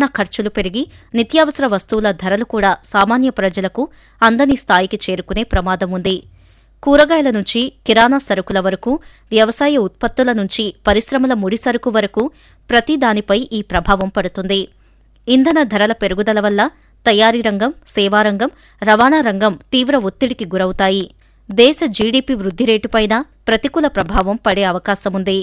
రవాణా ఖర్చులు పెరిగి నిత్యావసర వస్తువుల ధరలు కూడా సామాన్య ప్రజలకు అందని స్థాయికి చేరుకునే ప్రమాదం ఉంది కూరగాయల నుంచి కిరాణా సరుకుల వరకు వ్యవసాయ ఉత్పత్తుల నుంచి పరిశ్రమల ముడి సరుకు వరకు ప్రతి దానిపై ఈ ప్రభావం పడుతుంది ఇంధన ధరల పెరుగుదల వల్ల తయారీ రంగం సేవారంగం రవాణా రంగం తీవ్ర ఒత్తిడికి గురవుతాయి దేశ జీడీపీ వృద్ధి రేటుపైన ప్రతికూల ప్రభావం పడే అవకాశముంది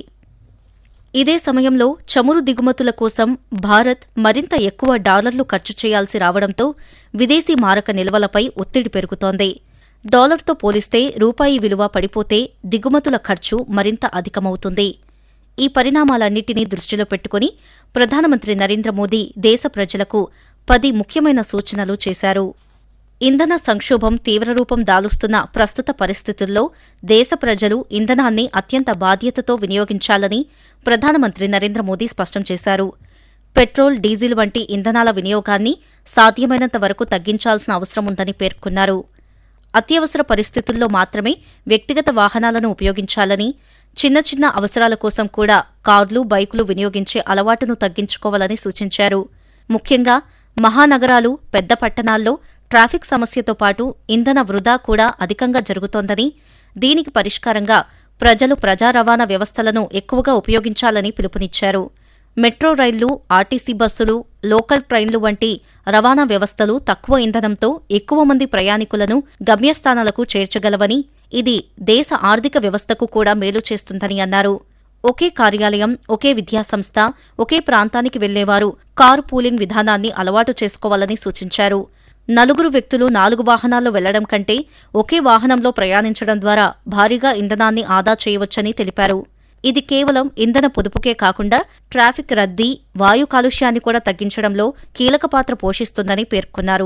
ఇదే సమయంలో చమురు దిగుమతుల కోసం భారత్ మరింత ఎక్కువ డాలర్లు ఖర్చు చేయాల్సి రావడంతో విదేశీ మారక నిల్వలపై ఒత్తిడి పెరుగుతోంది డాలర్తో పోలిస్తే రూపాయి విలువ పడిపోతే దిగుమతుల ఖర్చు మరింత అధికమవుతుంది ఈ పరిణామాలన్నింటినీ దృష్టిలో పెట్టుకుని ప్రధానమంత్రి నరేంద్ర మోదీ దేశ ప్రజలకు పది ముఖ్యమైన సూచనలు చేశారు ఇంధన సంక్షోభం తీవ్రరూపం దాలుస్తున్న ప్రస్తుత పరిస్థితుల్లో దేశ ప్రజలు ఇంధనాన్ని అత్యంత బాధ్యతతో వినియోగించాలని ప్రధానమంత్రి నరేంద్ర మోదీ స్పష్టం చేశారు పెట్రోల్ డీజిల్ వంటి ఇంధనాల వినియోగాన్ని సాధ్యమైనంత వరకు తగ్గించాల్సిన అవసరం ఉందని పేర్కొన్నారు అత్యవసర పరిస్థితుల్లో మాత్రమే వ్యక్తిగత వాహనాలను ఉపయోగించాలని చిన్న చిన్న అవసరాల కోసం కూడా కార్లు బైకులు వినియోగించే అలవాటును తగ్గించుకోవాలని సూచించారు ముఖ్యంగా మహానగరాలు పెద్ద పట్టణాల్లో ట్రాఫిక్ సమస్యతో పాటు ఇంధన వృధా కూడా అధికంగా జరుగుతోందని దీనికి పరిష్కారంగా ప్రజలు ప్రజా రవాణా వ్యవస్థలను ఎక్కువగా ఉపయోగించాలని పిలుపునిచ్చారు మెట్రో రైళ్లు ఆర్టీసీ బస్సులు లోకల్ ట్రైన్లు వంటి రవాణా వ్యవస్థలు తక్కువ ఇంధనంతో ఎక్కువ మంది ప్రయాణికులను గమ్యస్థానాలకు చేర్చగలవని ఇది దేశ ఆర్థిక వ్యవస్థకు కూడా మేలు చేస్తుందని అన్నారు ఒకే కార్యాలయం ఒకే విద్యాసంస్థ ఒకే ప్రాంతానికి వెళ్లేవారు కారు పూలింగ్ విధానాన్ని అలవాటు చేసుకోవాలని సూచించారు నలుగురు వ్యక్తులు నాలుగు వాహనాల్లో వెళ్లడం కంటే ఒకే వాహనంలో ప్రయాణించడం ద్వారా భారీగా ఇంధనాన్ని ఆదా చేయవచ్చని తెలిపారు ఇది కేవలం ఇంధన పొదుపుకే కాకుండా ట్రాఫిక్ రద్దీ వాయు కాలుష్యాన్ని కూడా తగ్గించడంలో కీలక పాత్ర పోషిస్తుందని పేర్కొన్నారు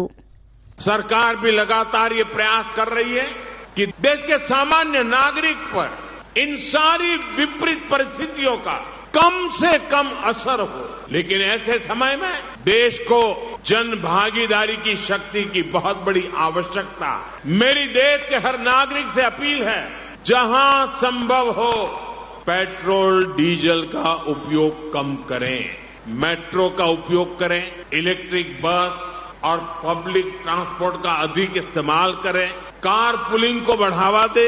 सरकार भी लगातार ये प्रयास कर रही है कि देश के सामान्य नागरिक पर इन सारी विपरीत परिस्थितियों का कम से कम असर हो लेकिन ऐसे समय में देश को जन भागीदारी की शक्ति की बहुत बड़ी आवश्यकता है मेरी देश के हर नागरिक से अपील है जहां संभव हो पेट्रोल डीजल का उपयोग कम करें मेट्रो का उपयोग करें इलेक्ट्रिक बस और पब्लिक ट्रांसपोर्ट का अधिक इस्तेमाल करें कार पुलिंग को बढ़ावा दें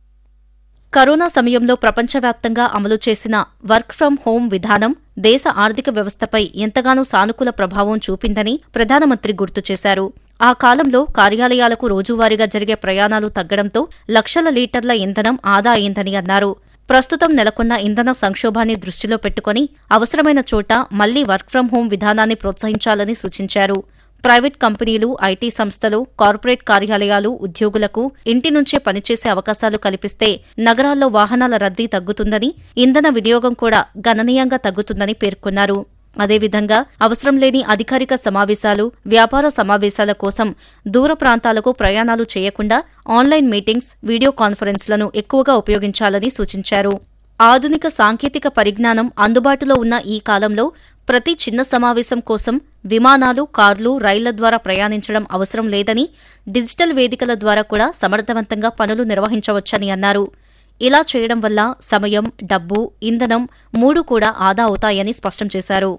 కరోనా సమయంలో ప్రపంచవ్యాప్తంగా అమలు చేసిన వర్క్ ఫ్రం హోం విధానం దేశ ఆర్థిక వ్యవస్థపై ఎంతగానో సానుకూల ప్రభావం చూపిందని ప్రధానమంత్రి గుర్తు చేశారు ఆ కాలంలో కార్యాలయాలకు రోజువారీగా జరిగే ప్రయాణాలు తగ్గడంతో లక్షల లీటర్ల ఇంధనం ఆదా అయిందని అన్నారు ప్రస్తుతం నెలకొన్న ఇంధన సంక్షోభాన్ని దృష్టిలో పెట్టుకుని అవసరమైన చోట మళ్లీ వర్క్ ఫ్రం హోం విధానాన్ని ప్రోత్సహించాలని సూచించారు ప్రైవేట్ కంపెనీలు ఐటీ సంస్థలు కార్పొరేట్ కార్యాలయాలు ఉద్యోగులకు ఇంటి నుంచే పనిచేసే అవకాశాలు కల్పిస్తే నగరాల్లో వాహనాల రద్దీ తగ్గుతుందని ఇంధన వినియోగం కూడా గణనీయంగా తగ్గుతుందని పేర్కొన్నారు అదేవిధంగా అవసరం లేని అధికారిక సమావేశాలు వ్యాపార సమావేశాల కోసం దూర ప్రాంతాలకు ప్రయాణాలు చేయకుండా ఆన్లైన్ మీటింగ్స్ వీడియో కాన్ఫరెన్స్లను ఎక్కువగా ఉపయోగించాలని సూచించారు ఆధునిక సాంకేతిక పరిజ్ఞానం అందుబాటులో ఉన్న ఈ కాలంలో ప్రతి చిన్న సమావేశం కోసం విమానాలు కార్లు రైళ్ల ద్వారా ప్రయాణించడం అవసరం లేదని డిజిటల్ వేదికల ద్వారా కూడా సమర్థవంతంగా పనులు నిర్వహించవచ్చని అన్నారు ఇలా చేయడం వల్ల సమయం డబ్బు ఇంధనం మూడు కూడా ఆదా అవుతాయని స్పష్టం చేశారు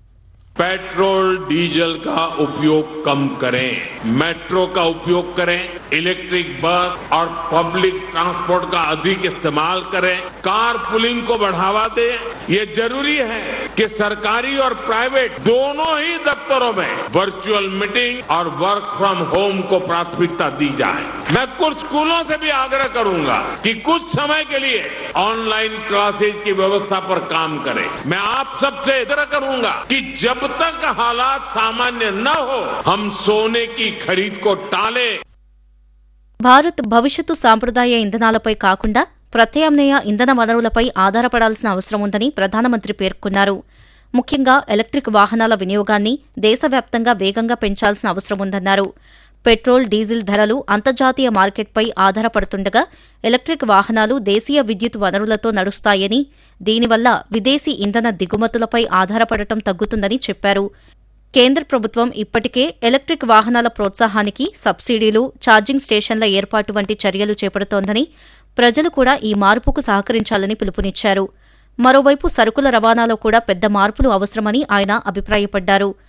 पेट्रोल डीजल का उपयोग कम करें मेट्रो का उपयोग करें इलेक्ट्रिक बस और पब्लिक ट्रांसपोर्ट का अधिक इस्तेमाल करें कार पुलिंग को बढ़ावा दें ये जरूरी है कि सरकारी और प्राइवेट दोनों ही दफ्तरों में वर्चुअल मीटिंग और वर्क फ्रॉम होम को प्राथमिकता दी जाए मैं कुछ स्कूलों से भी आग्रह करूंगा कि कुछ समय के लिए ऑनलाइन क्लासेज की व्यवस्था पर काम करें मैं आप सबसे आग्रह करूंगा कि जब तक हालात सामान्य न हो हम सोने की खरीद को टालें భారత్ భవిష్యత్తు సాంప్రదాయ ఇంధనాలపై కాకుండా ప్రత్యామ్నాయ ఇంధన వనరులపై ఆధారపడాల్సిన అవసరం ఉందని ప్రధానమంత్రి పేర్కొన్నారు ముఖ్యంగా ఎలక్ట్రిక్ వాహనాల వినియోగాన్ని దేశవ్యాప్తంగా వేగంగా పెంచాల్సిన అవసరం ఉందన్నారు పెట్రోల్ డీజిల్ ధరలు అంతర్జాతీయ మార్కెట్పై ఆధారపడుతుండగా ఎలక్ట్రిక్ వాహనాలు దేశీయ విద్యుత్ వనరులతో నడుస్తాయని దీనివల్ల విదేశీ ఇంధన దిగుమతులపై ఆధారపడటం తగ్గుతుందని చెప్పారు కేంద్ర ప్రభుత్వం ఇప్పటికే ఎలక్ట్రిక్ వాహనాల ప్రోత్సాహానికి సబ్సిడీలు ఛార్జింగ్ స్టేషన్ల ఏర్పాటు వంటి చర్యలు చేపడుతోందని ప్రజలు కూడా ఈ మార్పుకు సహకరించాలని పిలుపునిచ్చారు మరోవైపు సరుకుల రవాణాలో కూడా పెద్ద మార్పులు అవసరమని ఆయన అభిప్రాయపడ్డారు